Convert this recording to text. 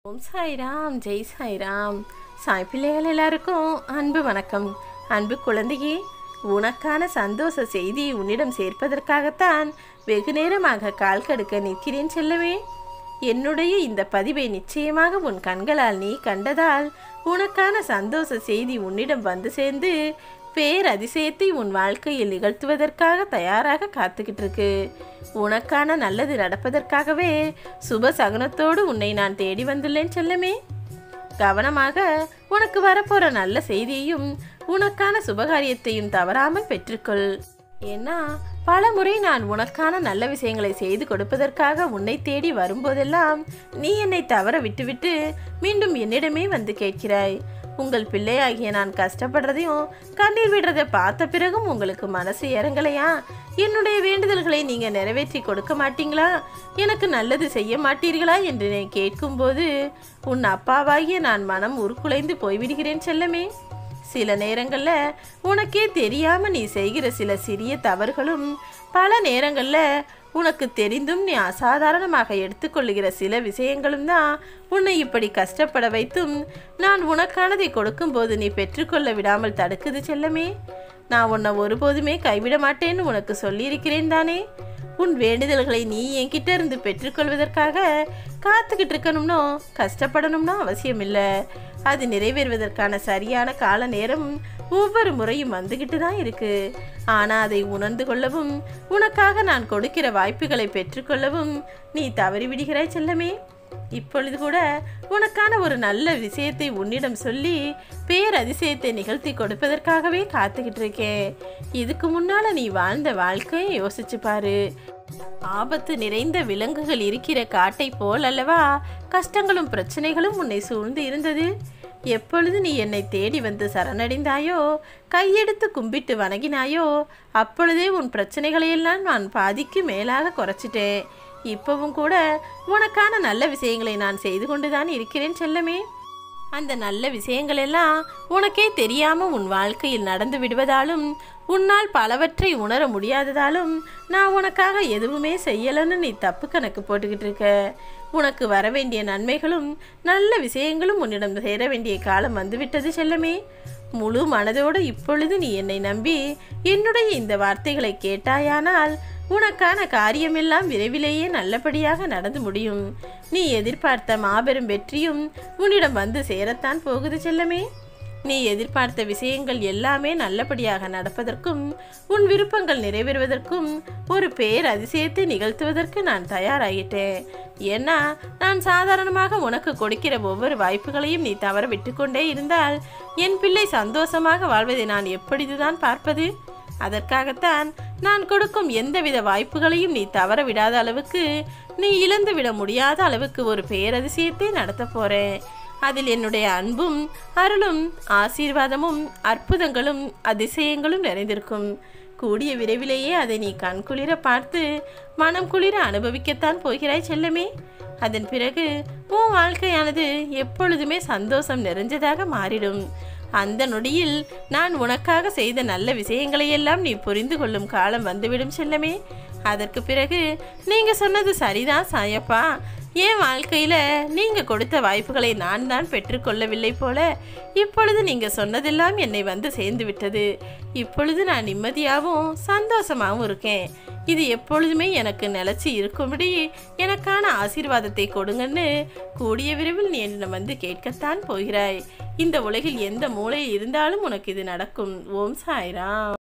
ஓம் சாய்ராம் ஜெய் சாய்ராம் சாய் பிள்ளைகள் எல்லாருக்கும் அன்பு வணக்கம் அன்பு குழந்தையே உனக்கான சந்தோஷ செய்தியை உன்னிடம் சேர்ப்பதற்காகத்தான் வெகு நேரமாக கால் கடுக்க நிற்கிறேன் செல்லவே என்னுடைய இந்த பதிவை நிச்சயமாக உன் கண்களால் நீ கண்டதால் உனக்கான சந்தோஷ செய்தி உன்னிடம் வந்து சேர்ந்து பேர் அதிசயத்தை உன் வாழ்க்கையில் நிகழ்த்துவதற்காக தயாராக காத்துக்கிட்டு இருக்கு உனக்கான நல்லது நடப்பதற்காகவே சுப சகுனத்தோடு உன்னை நான் தேடி வந்துள்ளேன் செல்லமே கவனமாக உனக்கு வரப்போற நல்ல செய்தியையும் உனக்கான சுபகாரியத்தையும் தவறாமல் பெற்றுக்கொள் ஏன்னா பல முறை நான் உனக்கான நல்ல விஷயங்களை செய்து கொடுப்பதற்காக உன்னை தேடி வரும்போதெல்லாம் நீ என்னை தவற விட்டுவிட்டு மீண்டும் என்னிடமே வந்து கேட்கிறாய் உங்கள் பிள்ளையாகிய நான் கஷ்டப்படுறதையும் கண்ணீர் விடுறதை பார்த்த பிறகும் உங்களுக்கு மனசு இறங்கலையா என்னுடைய வேண்டுதல்களை நீங்க நிறைவேற்றி கொடுக்க மாட்டீங்களா எனக்கு நல்லது செய்ய மாட்டீர்களா என்று நீ கேட்கும்போது உன் அப்பாவாகிய நான் மனம் உருக்குலைந்து போய்விடுகிறேன் செல்லமே சில நேரங்கள்ல உனக்கே தெரியாம நீ செய்கிற சில சிறிய தவறுகளும் பல நேரங்கள்ல உனக்கு தெரிந்தும் நீ அசாதாரணமாக எடுத்துக்கொள்ளுகிற சில விஷயங்களும் தான் உன்னை இப்படி கஷ்டப்பட வைத்தும் நான் உனக்கானதை கொடுக்கும்போது நீ பெற்றுக்கொள்ள விடாமல் தடுக்குது செல்லமே நான் உன்னை ஒருபோதுமே கைவிட மாட்டேன்னு உனக்கு சொல்லியிருக்கிறேன் தானே உன் வேண்டுதல்களை நீ என்கிட்ட இருந்து பெற்றுக்கொள்வதற்காக காத்துக்கிட்டு இருக்கணும்னோ கஷ்டப்படணும்னோ அவசியம் இல்லை அது நிறைவேறுவதற்கான சரியான கால நேரம் ஒவ்வொரு முறையும் வந்துக்கிட்டு தான் இருக்கு ஆனால் அதை உணர்ந்து கொள்ளவும் உனக்காக நான் கொடுக்கிற வாய்ப்புகளை பெற்றுக்கொள்ளவும் நீ தவறிவிடுகிறாய் செல்லமே இப்பொழுது கூட உனக்கான ஒரு நல்ல விஷயத்தை உன்னிடம் சொல்லி பேர் அதிசயத்தை நிகழ்த்தி கொடுப்பதற்காகவே காத்துக்கிட்டு இருக்கேன் இதுக்கு முன்னால நீ வாழ்ந்த வாழ்க்கையை யோசிச்சு பாரு ஆபத்து நிறைந்த விலங்குகள் இருக்கிற காட்டை போல் அல்லவா கஷ்டங்களும் பிரச்சனைகளும் உன்னை சூழ்ந்து இருந்தது எப்பொழுது நீ என்னை தேடி வந்து சரணடைந்தாயோ கையெடுத்து கும்பிட்டு வணங்கினாயோ அப்பொழுதே உன் பிரச்சனைகளையெல்லாம் நான் பாதிக்கு மேலாக குறைச்சிட்டேன் இப்பவும் கூட உனக்கான நல்ல விஷயங்களை நான் செய்து கொண்டுதான் இருக்கிறேன் செல்லமே அந்த நல்ல விஷயங்கள் எல்லாம் உனக்கே தெரியாம உன் வாழ்க்கையில் நடந்து விடுவதாலும் உன்னால் பலவற்றை உணர முடியாததாலும் நான் உனக்காக எதுவுமே செய்யலைன்னு நீ தப்பு கணக்கு போட்டுக்கிட்டு இருக்க உனக்கு வர வேண்டிய நன்மைகளும் நல்ல விஷயங்களும் உன்னிடம் சேர வேண்டிய காலம் வந்துவிட்டது செல்லமே முழு மனதோடு இப்பொழுது நீ என்னை நம்பி என்னுடைய இந்த வார்த்தைகளை கேட்டாயானால் உனக்கான காரியமெல்லாம் விரைவிலேயே நல்லபடியாக நடந்து முடியும் நீ எதிர்பார்த்த மாபெரும் வெற்றியும் உன்னிடம் வந்து சேரத்தான் போகுது செல்லமே நீ எதிர்பார்த்த விஷயங்கள் எல்லாமே நல்லபடியாக நடப்பதற்கும் உன் விருப்பங்கள் நிறைவேறுவதற்கும் ஒரு பேர் அதிசயத்தை நிகழ்த்துவதற்கு நான் தயாராகிட்டேன் ஏன்னா நான் சாதாரணமாக உனக்கு கொடுக்கிற ஒவ்வொரு வாய்ப்புகளையும் நீ தவற விட்டுக்கொண்டே இருந்தால் என் பிள்ளை சந்தோஷமாக வாழ்வதை நான் எப்படிதுதான் பார்ப்பது அதற்காகத்தான் நான் கொடுக்கும் எந்தவித வாய்ப்புகளையும் நீ தவற விடாத அளவுக்கு நீ இழந்து விட முடியாத அளவுக்கு ஒரு பேரதிசயத்தை நடத்த போறேன் அதில் என்னுடைய அன்பும் அருளும் ஆசீர்வாதமும் அற்புதங்களும் அதிசயங்களும் நிறைந்திருக்கும் கூடிய விரைவிலேயே அதை நீ கண்குளிர பார்த்து மனம் குளிர அனுபவிக்கத்தான் போகிறாய் செல்லமே அதன் பிறகு உன் வாழ்க்கையானது எப்பொழுதுமே சந்தோஷம் நிறைஞ்சதாக மாறிடும் அந்த நொடியில் நான் உனக்காக செய்த நல்ல விஷயங்களையெல்லாம் நீ புரிந்து கொள்ளும் காலம் வந்துவிடும் செல்லமே அதற்கு பிறகு நீங்க சொன்னது சரிதான் சாயப்பா என் வாழ்க்கையில நீங்க கொடுத்த வாய்ப்புகளை நான் தான் பெற்றுக்கொள்ளவில்லை போல இப்பொழுது நீங்க சொன்னதெல்லாம் என்னை வந்து சேர்ந்து விட்டது இப்பொழுது நான் நிம்மதியாகவும் சந்தோஷமாகவும் இருக்கேன் இது எப்பொழுதுமே எனக்கு நிலச்சி இருக்கும்படி எனக்கான ஆசீர்வாதத்தை கொடுங்கன்னு கூடிய விரைவில் நீ என்னிடம் வந்து கேட்கத்தான் போகிறாய் இந்த உலகில் எந்த மூலையில் இருந்தாலும் உனக்கு இது நடக்கும் ஓம் சாய்ராம்